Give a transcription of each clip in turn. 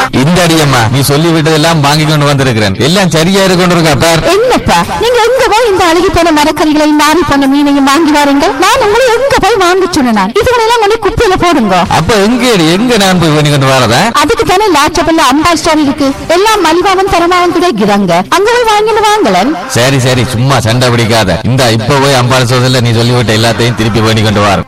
இந்த அடியம்மா நீ சொல்லி விட்டதெல்லாம் வாங்கி கொண்டு வந்திருக்கிறேன் எல்லாம் சரியா இருக்கு கொண்டு இருக்கா பார் என்னப்பா நீங்க எங்க போய் இந்த அழுகி போன மரக்கறிகளையும் நாரி போன மீனையும் வாங்கி வாருங்க நான் உங்களை எங்க போய் வாங்க சொன்னேன் இதுகளெல்லாம் கொண்டு குப்பையில போடுங்க அப்ப எங்க எங்க நான் போய் பண்ணி கொண்டு வரதா அதுக்கு தானே லாச்சபல்ல அம்பா ஸ்டோர் இருக்கு எல்லாம் மலிவாவும் தரமாவும் கிடைக்கிறாங்க அங்க போய் வாங்கிட்டு வாங்கலன் சரி சரி சும்மா சண்டை பிடிக்காத இந்த இப்ப போய் அம்பாள் சோதல நீ சொல்லிவிட்ட எல்லாத்தையும் திருப்பி பண்ணி கொண்டு வர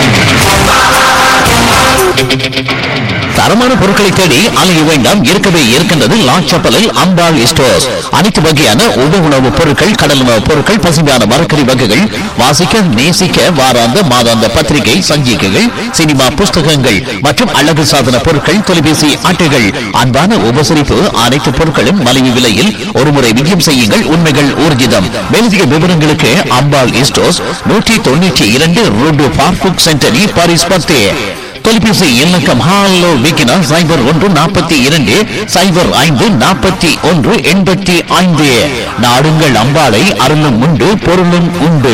தரமான பொருட்களை தேடி அலைய வேண்டாம் இருக்கவே இருக்கின்றது லாச்சப்பலில் அம்பாள் ஸ்டோர்ஸ் அனைத்து வகையான உப உணவுப் பொருட்கள் கடல் உணவுப் பொருட்கள் பசுமையான மரக்கறி வகைகள் வாசிக்க நேசிக்க வாராந்த மாதாந்த பத்திரிகை சஞ்சிகைகள் சினிமா புஸ்தகங்கள் மற்றும் அழகு சாதன பொருட்கள் தொலைபேசி அட்டைகள் அன்பான உபசரிப்பு அனைத்து பொருட்களும் மலிவு விலையில் ஒருமுறை விஜயம் செய்யுங்கள் உண்மைகள் ஊர்ஜிதம் மேலதிக விவரங்களுக்கு அம்பாள் ஸ்டோர்ஸ் நூற்றி தொண்ணூற்றி இரண்டு ரோடு பார்புக் சென்டரி பாரிஸ் பத்து தொலைபேசி இலக்கம் ஹாலோ விக்கினா சைபர் ஒன்று நாற்பத்தி இரண்டு சைபர் ஐந்து நாற்பத்தி ஒன்று எண்பத்தி ஐந்து நாடுங்கள் அம்பாளை அருளும் உண்டு பொருளும் உண்டு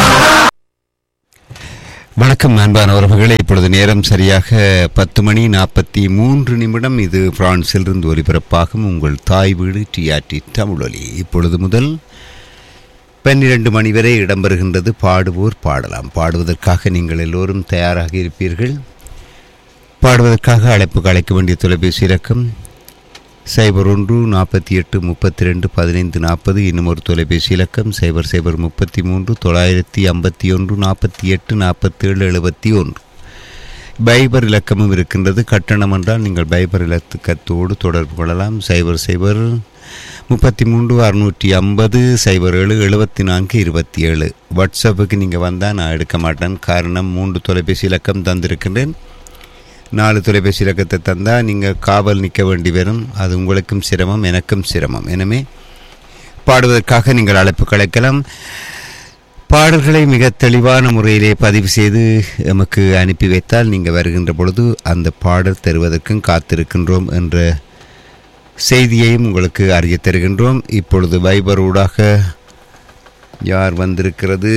வணக்கம் அன்பான உறவுகளே இப்பொழுது நேரம் சரியாக பத்து மணி நாற்பத்தி மூன்று நிமிடம் இது பிரான்சிலிருந்து ஒலிபரப்பாகும் உங்கள் தாய் வீடு டிஆர்டி தமிழொலி இப்பொழுது முதல் பன்னிரண்டு மணி வரை இடம்பெறுகின்றது பாடுவோர் பாடலாம் பாடுவதற்காக நீங்கள் எல்லோரும் தயாராக இருப்பீர்கள் பாடுவதற்காக அழைப்புக்கு அழைக்க வேண்டிய தொலைபேசி இலக்கம் சைபர் ஒன்று நாற்பத்தி எட்டு முப்பத்தி ரெண்டு பதினைந்து நாற்பது இன்னும் ஒரு தொலைபேசி இலக்கம் சைபர் சைபர் முப்பத்தி மூன்று தொள்ளாயிரத்தி ஐம்பத்தி ஒன்று நாற்பத்தி எட்டு நாற்பத்தேழு எழுபத்தி ஒன்று பைபர் இலக்கமும் இருக்கின்றது கட்டணம் என்றால் நீங்கள் பைபர் இலக்கத்தோடு தொடர்பு கொள்ளலாம் சைபர் சைபர் முப்பத்தி மூன்று அறுநூற்றி ஐம்பது சைபர் ஏழு எழுபத்தி நான்கு இருபத்தி ஏழு வாட்ஸ்அப்புக்கு நீங்கள் வந்தால் நான் எடுக்க மாட்டேன் காரணம் மூன்று தொலைபேசி இலக்கம் தந்திருக்கின்றேன் நாலு தொலைபேசி இலக்கத்தை தந்தால் நீங்கள் காவல் நிற்க வேண்டி வரும் அது உங்களுக்கும் சிரமம் எனக்கும் சிரமம் எனவே பாடுவதற்காக நீங்கள் அழைப்பு கலைக்கலாம் பாடல்களை மிக தெளிவான முறையிலே பதிவு செய்து எமக்கு அனுப்பி வைத்தால் நீங்கள் வருகின்ற பொழுது அந்த பாடல் தருவதற்கும் காத்திருக்கின்றோம் என்ற செய்தியையும் உங்களுக்கு அறிய தருகின்றோம் இப்பொழுது வைபர் ஊடாக யார் வந்திருக்கிறது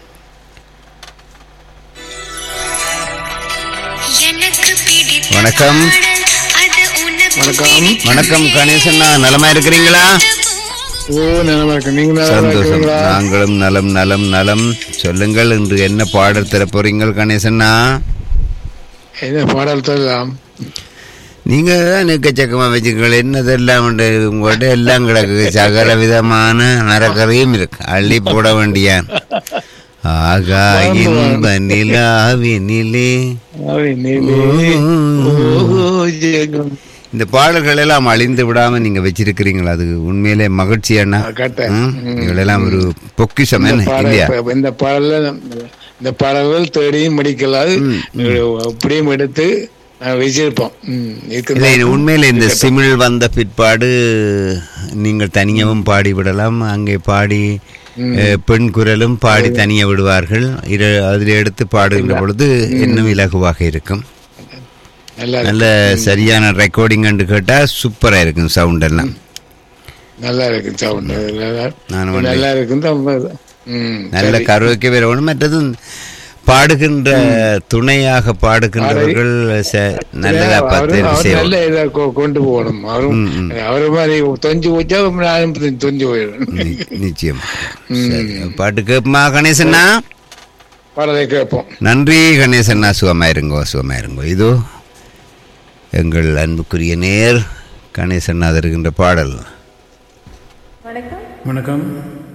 வணக்கம். வணக்கம் வணக்கம் கணேசண்ணா நலமா இருக்கிறீங்களா ஓ நலமா இருக்கு நீங்க நலமா சந்தோஷம் இருக்கீங்களா நாங்களும் நலம் நலம் நலம் சொல்லுங்கள் இன்று என்ன பாடல் தர போறீங்கள் கணேசண்ணா என்ன பாடல் சொல்லலாம் நீங்க தான் எக்கச்சக்கமா வச்சுக்கோங்க என்னதெல்லாம் உண்டு உங்கள்கிட்ட எல்லாம் கிடக்கு சகல விதமான நரக்கரையும் இருக்கு அள்ளி போட வேண்டியான் ஆகா இன்ப நிலாவினிலே அவை நீலே. ஓஹோ, ஜெகம். இந்த பாடல்கள் எல்லாம் அழிந்து விடாம நீங்க வச்சிருக்கிறீங்களா அது உண்மையிலே மகிழ்ச்சி அண்ணா ஆ, கரெக்ட். ம்? ம். இவளெல்லாம் ஒரு பொக்கிஷம் இந்த என்ன பாடல் இல்லையா இப்ப இந்த பாடல்ல இந்த பாடல்கள் தேடியும் படிக்கலாது அப்படியும் எடுத்து நாங்க வச்சிருப்போம் ம், இருக்குது. இல்லை இது உண்மையில இந்த சிமிழ் வந்த பிற்பாடு நீங்கள் தனியாகவும் பாடி விடலாம் அங்கே பாடி அஹ், பெண் குரலும் பாடி தனியாக விடுவார்கள் இரு அதில் எடுத்து பாடுகின்ற பொழுது இன்னும் இலகுவாக இருக்கும் நல்லா இருக்கு. நல்ல சரியான ரெக்கார்டிங் கண்டு கேட்டால் சூப்பராக இருக்கும் சவுண்ட் எல்லாம் நல்லா இருக்கு சவுண்ட் நான் வந்து- நல்லா இருக்கு ம் நல்ல சரி. கருவைக்கு வேணும் மற்றது பாடுகின்ற துணையாக பாடுகின்றவர்கள் ச- நல்லதா அவரு- பார்த்து அவர் செய்வோம் நல்ல இதை கொ- கொண்டு போகணும் அவரும் அவரு மாதிரி தொஞ்சு போச்சா நானும் தொஞ்சு போயிடுவேன் நி- நிச்சயம் சரி பாட்டு கேட்புமா கணேசண்ணா பாடலை கேட்போம் நன்றி கணேசண்ணா சுகமாயிருங்கோ சுகமாயிருங்கோ இதோ எங்கள் அன்புக்குரிய நேர் கணேசண்ணா தருகின்ற பாடல் வணக்கம்